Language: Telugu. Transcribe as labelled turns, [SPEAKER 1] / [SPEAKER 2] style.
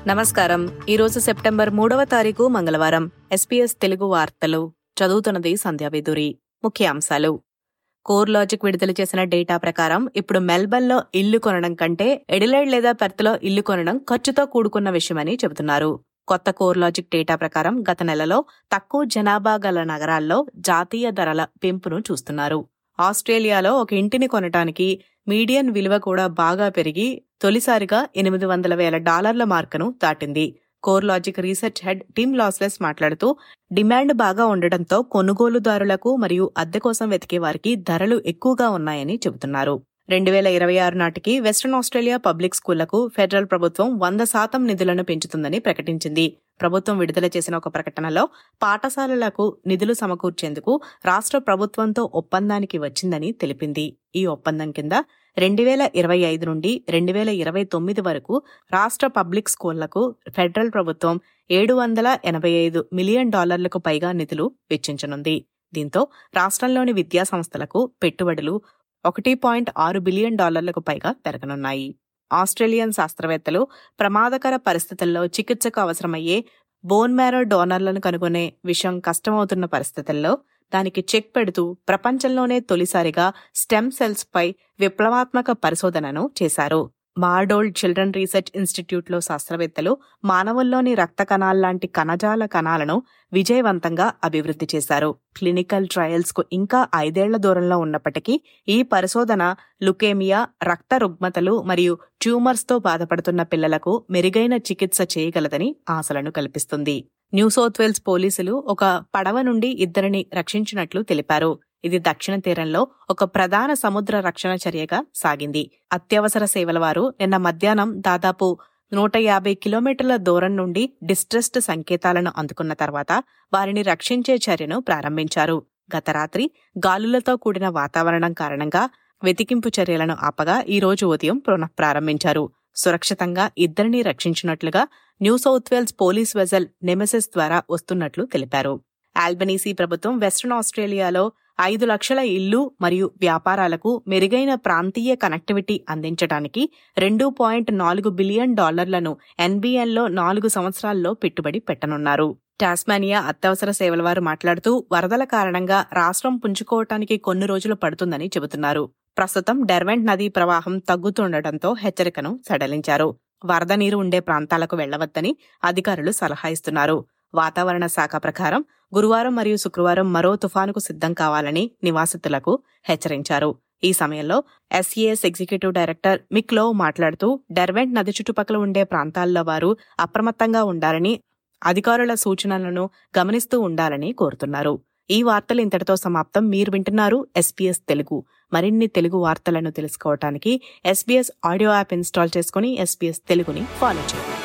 [SPEAKER 1] నమస్కారం ఈరోజు సెప్టెంబర్ మూడవ తారీఖు మంగళవారం ఎస్పీఎస్ తెలుగు వార్తలు చదువుతున్నది సంధ్యావేదూరి ముఖ్యాంశాలు కోర్ లాజిక్ విడుదల చేసిన డేటా ప్రకారం ఇప్పుడు మెల్బర్న్లో ఇల్లు కొనడం కంటే ఎడిలైడ్ లేదా పెర్త్లో ఇల్లు కొనడం ఖర్చుతో కూడుకున్న విషయమని చెబుతున్నారు కొత్త కోర్ లాజిక్ డేటా ప్రకారం గత నెలలో తక్కువ జనాభా గల నగరాల్లో జాతీయ ధరల పెంపును చూస్తున్నారు ఆస్ట్రేలియాలో ఒక ఇంటిని కొనటానికి మీడియన్ విలువ కూడా బాగా పెరిగి తొలిసారిగా ఎనిమిది వందల వేల డాలర్ల మార్కును దాటింది core logic research head Tim Lawless మాట్లాడుతూ డిమాండ్ బాగా ఉండటంతో కొనుగోలుదారులకు మరియు అద్దె కోసం వెతికే వారికి ధరలు ఎక్కువగా ఉన్నాయని చెబుతున్నారు రెండు వేల ఇరవై ఆరు నాటికి వెస్ట్రన్ ఆస్ట్రేలియా పబ్లిక్ స్కూళ్లకు ఫెడరల్ ప్రభుత్వం వంద శాతం నిధులను పెంచుతుందని ప్రకటించింది ప్రభుత్వం విడుదల చేసిన ఒక ప్రకటనలో పాఠశాలలకు నిధులు సమకూర్చేందుకు రాష్ట్ర ప్రభుత్వంతో ఒప్పందానికి వచ్చిందని తెలిపింది ఈ ఒప్పందం కింద రెండు వేల ఇరవై ఐదు నుండి రెండు వేల ఇరవై తొమ్మిది వరకు రాష్ట్ర పబ్లిక్ స్కూళ్లకు ఫెడరల్ ప్రభుత్వం ఏడు వందల ఎనభై ఐదు మిలియన్ డాలర్లకు పైగా నిధులు వెచ్చించనుంది దీంతో రాష్ట్రంలోని విద్యా సంస్థలకు పెట్టుబడులు ఒకటి పాయింట్ ఆరు బిలియన్ డాలర్లకు పైగా పెరగనున్నాయి ఆస్ట్రేలియన్ శాస్త్రవేత్తలు ప్రమాదకర పరిస్థితుల్లో చికిత్సకు అవసరమయ్యే బోన్ మ్యారో డోనర్లను కనుగొనే విషయం కష్టమవుతున్న పరిస్థితుల్లో దానికి చెక్ పెడుతూ ప్రపంచంలోనే తొలిసారిగా స్టెమ్ సెల్స్ పై విప్లవాత్మక పరిశోధనను చేశారు మార్డోల్డ్ చిల్డ్రన్ రీసెర్చ్ ఇన్స్టిట్యూట్లో శాస్త్రవేత్తలు మానవుల్లోని రక్త కణాల్లాంటి కణజాల కణాలను విజయవంతంగా అభివృద్ధి చేశారు క్లినికల్ ట్రయల్స్ కు ఇంకా ఐదేళ్ల దూరంలో ఉన్నప్పటికీ ఈ పరిశోధన లుకేమియా రక్త రుగ్మతలు మరియు ట్యూమర్స్ తో బాధపడుతున్న పిల్లలకు మెరుగైన చికిత్స చేయగలదని ఆశలను కల్పిస్తుంది న్యూ సౌత్ వేల్స్ పోలీసులు ఒక పడవ నుండి ఇద్దరిని రక్షించినట్లు తెలిపారు ఇది దక్షిణ తీరంలో ఒక ప్రధాన సముద్ర రక్షణ చర్యగా సాగింది అత్యవసర సేవల వారు నిన్న మధ్యాహ్నం దాదాపు నూట యాభై కిలోమీటర్ల దూరం నుండి డిస్ట్రెస్డ్ సంకేతాలను అందుకున్న తర్వాత వారిని రక్షించే చర్యను ప్రారంభించారు గత రాత్రి గాలులతో కూడిన వాతావరణం కారణంగా వెతికింపు చర్యలను ఆపగా ఈ రోజు ఉదయం పునః ప్రారంభించారు సురక్షితంగా ఇద్దరిని రక్షించినట్లుగా New South Wales police vessel Nemesis ద్వారా వస్తున్నట్లు తెలిపారు ఆల్బనీసీ ప్రభుత్వం వెస్ట్రన్ ఆస్ట్రేలియాలో ఐదు లక్షల ఇళ్లు మరియు వ్యాపారాలకు మెరుగైన ప్రాంతీయ కనెక్టివిటీ అందించడానికి రెండు పాయింట్ నాలుగు బిలియన్ డాలర్లను ఎన్బిఎన్లో నాలుగు సంవత్సరాల్లో పెట్టుబడి పెట్టనున్నారు టాస్మానియా అత్యవసర సేవల వారు మాట్లాడుతూ వరదల కారణంగా రాష్ట్రం పుంజుకోవటానికి కొన్ని రోజులు పడుతుందని చెబుతున్నారు ప్రస్తుతం డెర్వెంట్ నదీ ప్రవాహం తగ్గుతుండటంతో హెచ్చరికను సడలించారు వరద నీరు ఉండే ప్రాంతాలకు వెళ్లవద్దని అధికారులు సలహా ఇస్తున్నారు వాతావరణ శాఖ ప్రకారం గురువారం మరియు శుక్రవారం మరో తుఫానుకు సిద్ధం కావాలని నివాసితులకు హెచ్చరించారు ఈ సమయంలో ఎస్ఈఎస్ ఎగ్జిక్యూటివ్ డైరెక్టర్ మిక్ లో మాట్లాడుతూ డెర్వెంట్ నది చుట్టుపక్కల ఉండే ప్రాంతాల్లో వారు అప్రమత్తంగా ఉండాలని అధికారుల సూచనలను గమనిస్తూ ఉండాలని కోరుతున్నారు ఈ వార్తలు ఇంతటితో సమాప్తం మీరు వింటున్నారు ఎస్పీఎస్ తెలుగు మరిన్ని తెలుగు వార్తలను తెలుసుకోవటానికి ఎస్బీఎస్ ఆడియో యాప్ ఇన్స్టాల్ చేసుకుని ఎస్బీఎస్ తెలుగుని ఫాలో చేయండి